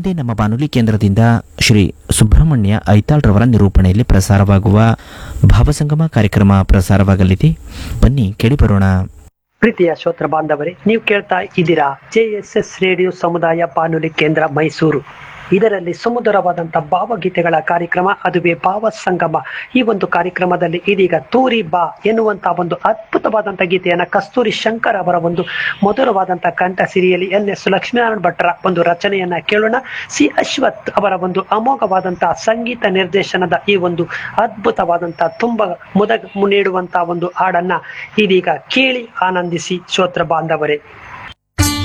ಮುಂದೆ ನಮ್ಮ ಬಾನುಲಿ ಕೇಂದ್ರದಿಂದ ಶ್ರೀ ಸುಬ್ರಹ್ಮಣ್ಯ ಐತಾಳ್ರವರ ನಿರೂಪಣೆಯಲ್ಲಿ ಪ್ರಸಾರವಾಗುವ ಭಾವಸಂಗಮ ಕಾರ್ಯಕ್ರಮ ಪ್ರಸಾರವಾಗಲಿದೆ ಬನ್ನಿ ಕೇಳಿಬರೋಣ ಪ್ರೀತಿಯ ಶ್ರೋತ್ರ ಬಾಂಧವರೇ ನೀವು ಕೇಳ್ತಾ ಇದ್ದೀರಾ ಜೆ ಎಸ್ ಎಸ್ ರೇಡಿಯೋ ಸಮುದಾಯ ಬಾನುಲಿ ಕೇಂದ್ರ ಮೈಸೂರು ಇದರಲ್ಲಿ ಸುಮಧುರವಾದಂಥ ಭಾವಗೀತೆಗಳ ಕಾರ್ಯಕ್ರಮ ಅದುವೇ ಭಾವ ಸಂಗಮ ಈ ಒಂದು ಕಾರ್ಯಕ್ರಮದಲ್ಲಿ ಇದೀಗ ತೂರಿ ಬಾ ಎನ್ನುವಂತ ಒಂದು ಅದ್ಭುತವಾದಂಥ ಗೀತೆಯನ್ನ ಕಸ್ತೂರಿ ಶಂಕರ್ ಅವರ ಒಂದು ಮಧುರವಾದಂಥ ಕಂಠ ಸಿರಿಯಲ್ಲಿ ಎನ್ ಎಸ್ ಲಕ್ಷ್ಮೀನಾರಾಯಣ ಭಟ್ರ ಒಂದು ರಚನೆಯನ್ನ ಕೇಳೋಣ ಸಿ ಅಶ್ವಥ್ ಅವರ ಒಂದು ಅಮೋಘವಾದಂತಹ ಸಂಗೀತ ನಿರ್ದೇಶನದ ಈ ಒಂದು ಅದ್ಭುತವಾದಂತಹ ತುಂಬ ಮುದ ನೀಡುವಂತಹ ಒಂದು ಹಾಡನ್ನ ಇದೀಗ ಕೇಳಿ ಆನಂದಿಸಿ ಶ್ರೋತ್ರ ಬಾಂಧವರೇ